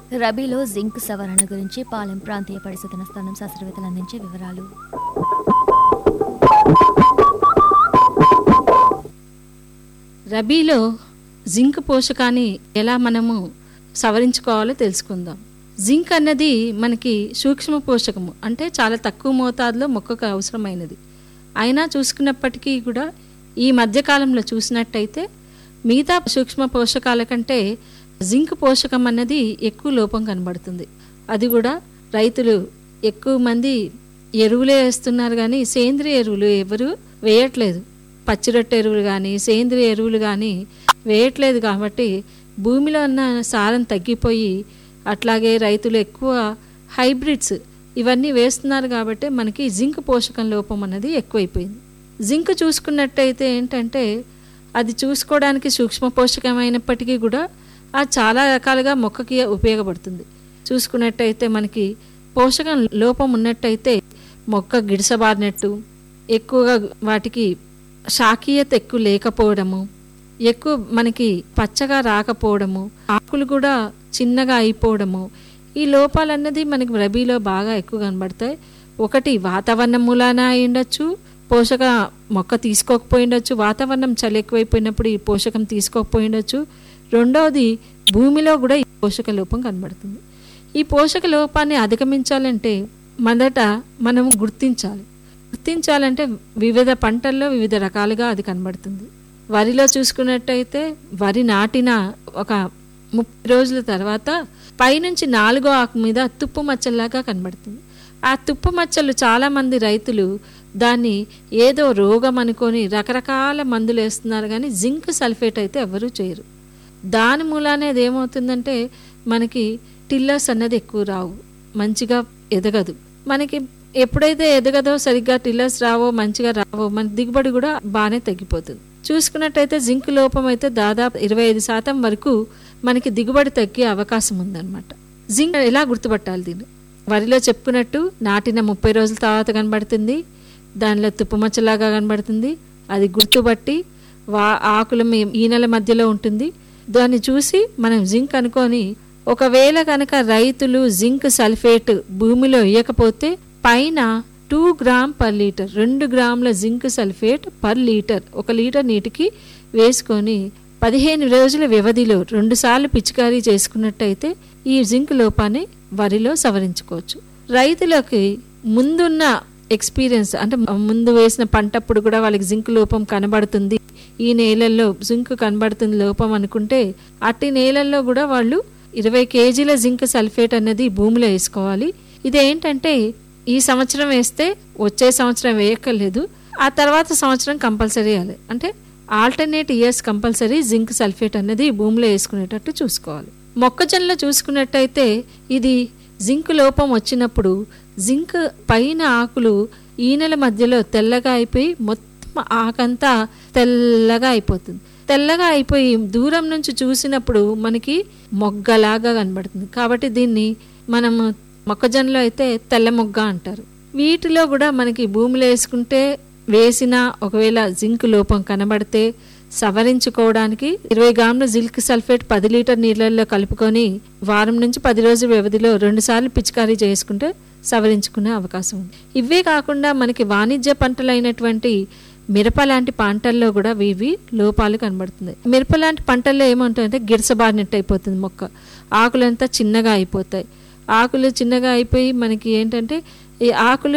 రబీలో జింక్ సవరణ గురించి పాలెం ప్రాంతీయ పరిశోధన స్థానం శాస్త్రవేత్తలు అందించే వివరాలు రబీలో జింక్ పోషకాన్ని ఎలా మనము సవరించుకోవాలో తెలుసుకుందాం జింక్ అన్నది మనకి సూక్ష్మ పోషకము అంటే చాలా తక్కువ మోతాదులో మొక్కకు అవసరమైనది అయినా చూసుకున్నప్పటికీ కూడా ఈ మధ్యకాలంలో చూసినట్టయితే మిగతా సూక్ష్మ పోషకాల కంటే జింక్ పోషకం అన్నది ఎక్కువ లోపం కనబడుతుంది అది కూడా రైతులు ఎక్కువ మంది ఎరువులే వేస్తున్నారు కానీ సేంద్రియ ఎరువులు ఎవరు వేయట్లేదు పచ్చిరొట్టె ఎరువులు కానీ సేంద్రియ ఎరువులు కానీ వేయట్లేదు కాబట్టి భూమిలో ఉన్న సారం తగ్గిపోయి అట్లాగే రైతులు ఎక్కువ హైబ్రిడ్స్ ఇవన్నీ వేస్తున్నారు కాబట్టి మనకి జింక్ పోషకం లోపం అన్నది ఎక్కువైపోయింది జింక్ చూసుకున్నట్టయితే ఏంటంటే అది చూసుకోవడానికి సూక్ష్మ పోషకమైనప్పటికీ కూడా అది చాలా రకాలుగా మొక్కకి ఉపయోగపడుతుంది చూసుకున్నట్టయితే మనకి పోషకం లోపం ఉన్నట్టయితే మొక్క గిడిసబారినట్టు ఎక్కువగా వాటికి శాకీయత ఎక్కువ లేకపోవడము ఎక్కువ మనకి పచ్చగా రాకపోవడము ఆకులు కూడా చిన్నగా అయిపోవడము ఈ లోపాలన్నది మనకి రబీలో బాగా ఎక్కువ కనబడతాయి ఒకటి వాతావరణం మూలాన అయి ఉండొచ్చు పోషక మొక్క తీసుకోకపోయి ఉండొచ్చు వాతావరణం చలి ఎక్కువైపోయినప్పుడు ఈ పోషకం తీసుకోకపోయి ఉండొచ్చు రెండవది భూమిలో కూడా ఈ పోషక లోపం కనబడుతుంది ఈ పోషక లోపాన్ని అధిగమించాలంటే మొదట మనం గుర్తించాలి గుర్తించాలంటే వివిధ పంటల్లో వివిధ రకాలుగా అది కనబడుతుంది వరిలో చూసుకున్నట్టయితే వరి నాటిన ఒక ముప్పై రోజుల తర్వాత పైనుంచి నాలుగో ఆకు మీద తుప్పు మచ్చల్లాగా కనబడుతుంది ఆ తుప్పు మచ్చలు చాలామంది రైతులు దాన్ని ఏదో రోగం అనుకొని రకరకాల మందులు వేస్తున్నారు కానీ జింక్ సల్ఫేట్ అయితే ఎవరూ చేయరు దాని మూలానే అది ఏమవుతుందంటే మనకి టిల్లర్స్ అన్నది ఎక్కువ రావు మంచిగా ఎదగదు మనకి ఎప్పుడైతే ఎదగదో సరిగ్గా టిల్లర్స్ రావో మంచిగా రావో మన దిగుబడి కూడా బాగానే తగ్గిపోతుంది చూసుకున్నట్టయితే జింక్ లోపం అయితే దాదాపు ఇరవై ఐదు శాతం వరకు మనకి దిగుబడి తగ్గే అవకాశం ఉందన్నమాట జింక్ ఎలా గుర్తుపట్టాలి దీన్ని వరిలో చెప్పుకున్నట్టు నాటిన ముప్పై రోజుల తర్వాత కనబడుతుంది దానిలో తుప్పుమచ్చలాగా కనబడుతుంది అది గుర్తుపట్టి వా ఆకుల మీ- ఈనెల మధ్యలో ఉంటుంది దాన్ని చూసి మనం జింక్ అనుకొని ఒకవేళ కనుక రైతులు జింక్ సల్ఫేట్ భూమిలో ఇయ్యకపోతే పైన టూ గ్రామ్ పర్ లీటర్ రెండు గ్రాముల జింక్ సల్ఫేట్ పర్ లీటర్ ఒక లీటర్ నీటికి వేసుకొని పదిహేను రోజుల వ్యవధిలో రెండుసార్లు పిచికారీ చేసుకున్నట్టయితే ఈ జింక్ లోపాన్ని వరిలో సవరించుకోవచ్చు రైతులకి ముందున్న ఎక్స్పీరియన్స్ అంటే ముందు వేసిన పంటప్పుడు కూడా వాళ్ళకి జింక్ లోపం కనబడుతుంది ఈ నేలల్లో జింక్ కనబడుతుంది లోపం అనుకుంటే అట్టి నేలల్లో కూడా వాళ్ళు ఇరవై కేజీల జింక్ సల్ఫేట్ అనేది భూమిలో వేసుకోవాలి ఇదేంటంటే ఈ సంవత్సరం వేస్తే వచ్చే సంవత్సరం వేయక్కర్లేదు ఆ తర్వాత సంవత్సరం కంపల్సరీ వేయాలి అంటే alternate years compulsory zinc sulphate అనేది భూమిలో వేసుకునేటట్టు చూసుకోవాలి మొక్కజొన్నలో చూసుకున్నట్టయితే ఇది జింక్ లోపం వచ్చినప్పుడు జింక్ పైన ఆకులు ఈనెల మధ్యలో తెల్లగా అయిపోయి మొత్తం ఆకంతా తెల్లగా అయిపోతుంది తెల్లగా అయిపోయి దూరం నుంచి చూసినప్పుడు మనకి మొగ్గలాగా కనబడుతుంది కాబట్టి దీన్ని మనము మొక్కజొన్నలో అయితే తెల్ల మొగ్గ అంటారు వీటిలో కూడా మనకి భూమిలో వేసుకుంటే వేసిన ఒకవేళ జింక్ లోపం కనబడితే సవరించుకోవడానికి ఇరవై గ్రాముల జింక్ సల్ఫేట్ పది లీటర్ నీళ్ళల్లో కలుపుకొని వారం నుంచి పది రోజుల వ్యవధిలో రెండు సార్లు పిచికారీ చేసుకుంటే సవరించుకునే అవకాశం ఉంది ఇవే కాకుండా మనకి వాణిజ్య పంటలైనటువంటి మిరప లాంటి పంటల్లో కూడా ఇవి లోపాలు కనబడుతుంది మిరప లాంటి పంటల్లో ఏమంటుందంటే గిరసబారినట్టు అయిపోతుంది మొక్క ఆకులంతా చిన్నగా అయిపోతాయి ఆకులు చిన్నగా అయిపోయి మనకి ఏంటంటే ఈ ఆకులు